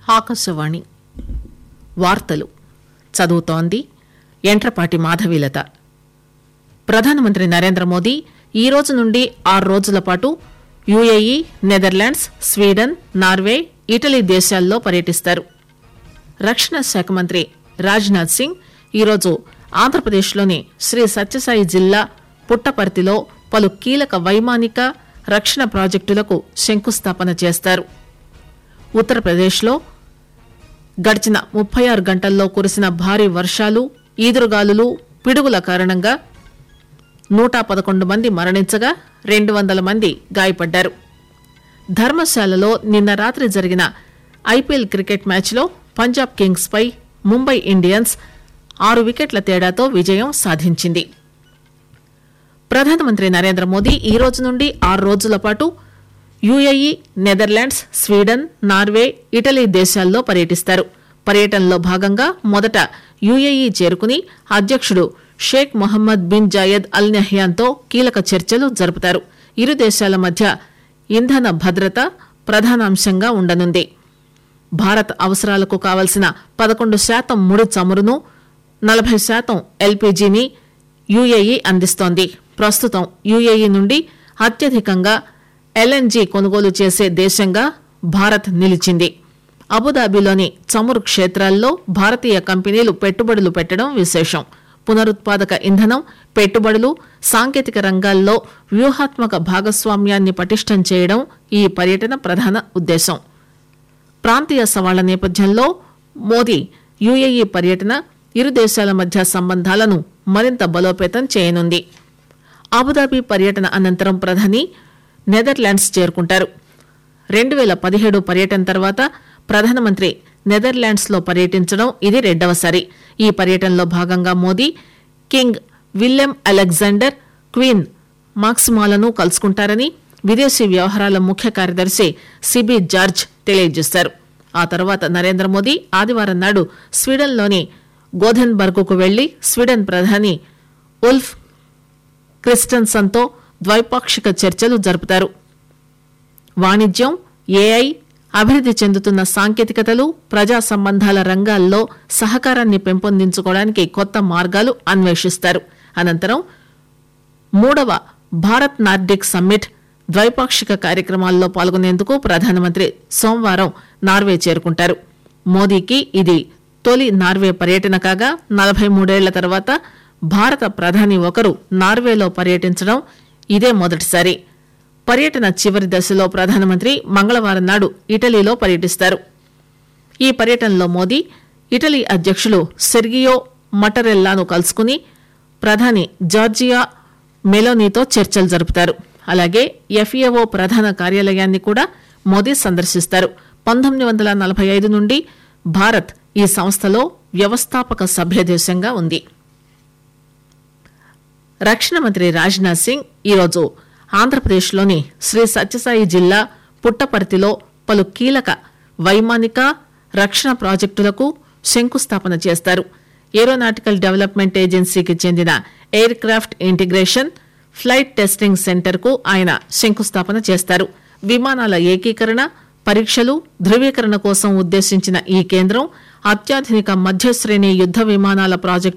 ఆకాశవాణి వార్తలు చదువుతోంది ఎంట్రపాటి మాధవీలత ప్రధానమంత్రి నరేంద్ర మోదీ ఈ రోజు నుండి ఆరు రోజుల పాటు UAE Netherlands Sweden Norway Italy దేశాల్లో పర్యటిస్తారు రక్షణ శాఖ మంత్రి రాజ్నాథ్ సింగ్ ఈరోజు ఆంధ్రప్రదేశ్లోని శ్రీ సత్యసాయి జిల్లా పుట్టపర్తిలో పలు కీలక వైమానిక రక్షణ ప్రాజెక్టులకు శంకుస్థాపన చేస్తారు ఉత్తరప్రదేశ్లో గడిచిన ముప్పై ఆరు గంటల్లో కురిసిన భారీ వర్షాలు ఈదురుగాలులు పిడుగుల కారణంగా నూట పదకొండు మంది మరణించగా రెండు వందల మంది గాయపడ్డారు ధర్మశాలలో నిన్న రాత్రి జరిగిన ఐపీఎల్ క్రికెట్ మ్యాచ్లో పంజాబ్ కింగ్స్ పై ముంబై ఇండియన్స్ ఆరు వికెట్ల తేడాతో విజయం సాధించింది ప్రధానమంత్రి నరేంద్ర మోదీ ఈ రోజు నుండి ఆరు రోజుల పాటు UAE Netherlands Sweden Norway Italy దేశాల్లో పర్యటిస్తారు పర్యటనలో భాగంగా మొదట యుఏఈ చేరుకుని అధ్యక్షుడు Sheikh Mohammed bin Zayed Al నహ్యాన్తో కీలక చర్చలు జరుపుతారు ఇరు దేశాల మధ్య ఇంధన భద్రత ప్రధానాంశంగా ఉండనుంది భారత్ అవసరాలకు కావలసిన పదకొండు శాతం ముడి చమురును నలభై శాతం ఎల్పీజీని యుఏఈ అందిస్తోంది ప్రస్తుతం యుఏఈ నుండి అత్యధికంగా ఎల్ఎన్జీ కొనుగోలు చేసే దేశంగా భారత్ నిలిచింది అబుదాబిలోని చమురు క్షేత్రాల్లో భారతీయ కంపెనీలు పెట్టుబడులు పెట్టడం విశేషం పునరుత్పాదక ఇంధనం పెట్టుబడులు సాంకేతిక రంగాల్లో వ్యూహాత్మక భాగస్వామ్యాన్ని పటిష్టం చేయడం ఈ పర్యటన ప్రధాన ఉద్దేశం ప్రాంతీయ సవాళ్ల నేపథ్యంలో మోదీ యుఏఈ పర్యటన ఇరు దేశాల మధ్య సంబంధాలను మరింత బలోపేతం చేయనుంది అబుదాబి పర్యటన అనంతరం ప్రధాని నెదర్లాండ్స్ చేరుకుంటారు రెండు వేల పదిహేడు పర్యటన తర్వాత ప్రధానమంత్రి నెదర్లాండ్స్ లో పర్యటించడం ఇది రెండవసారి ఈ పర్యటనలో భాగంగా Modi king Willem Alexander queen మాక్సిమాలను కలుసుకుంటారని విదేశీ వ్యవహారాల ముఖ్య కార్యదర్శి సిబి జార్జ్ తెలియజేశారు ఆ తర్వాత నరేంద్ర మోదీ ఆదివారం నాడు స్వీడన్లోని గోధెన్బర్గ్కు వెళ్లి స్వీడన్ ప్రధాని ఉల్ఫ్ క్రిస్టన్సన్తో ద్వైపాక్షిక చర్చలు జరుపుతారు వాణిజ్యం ఏఐ అభివృద్ది చెందుతున్న సాంకేతికతలు ప్రజా సంబంధాల రంగాల్లో సహకారాన్ని పెంపొందించుకోవడానికి కొత్త మార్గాలు అన్వేషిస్తారు అనంతరం మూడవ భారత్ నార్డిక్ సమ్మిట్ ద్వైపాక్షిక కార్యక్రమాల్లో పాల్గొనేందుకు ప్రధానమంత్రి సోమవారం నార్వే చేరుకుంటారు మోదీకి ఇది తొలి నార్వే పర్యటన కాగా నలభై మూడేళ్ల తర్వాత భారత ప్రధాని ఒకరు నార్వేలో పర్యటించడం ఇదే మొదటిసారి పర్యటన చివరి దశలో ప్రధానమంత్రి మంగళవారం నాడు ఇటలీలో పర్యటిస్తారు ఈ పర్యటనలో మోదీ ఇటలీ అధ్యక్షులు సెర్గియో మటరెల్లాను కలుసుకుని ప్రధాని జార్జియా మెలోనీతో చర్చలు జరుపుతారు అలాగే ఎఫ్ఏఓ ప్రధాన కార్యాలయాన్ని కూడా మోదీ సందర్శిస్తారు పంతొమ్మిది వందల నలభై ఐదు నుండి భారత్ ఈ సంస్థలో వ్యవస్థాపక సభ్యదేశంగా ఉంది రక్షణ మంత్రి రాజ్నాథ్ సింగ్ ఈరోజు ఆంధ్రప్రదేశ్లోని శ్రీ సత్యసాయి జిల్లా పుట్టపర్తిలో పలు కీలక వైమానిక రక్షణ ప్రాజెక్టులకు శంకుస్థాపన చేస్తారు ఏరోనాటికల్ డెవలప్మెంట్ ఏజెన్సీకి చెందిన aircraft integration flight testing centre కు ఆయన శంకుస్థాపన చేస్తారు విమానాల ఏకీకరణ పరీక్షలు ధృవీకరణ కోసం ఉద్దేశించిన ఈ కేంద్రం అత్యాధునిక మధ్యశ్రేణి యుద్ద విమానాల ప్రాజెక్టు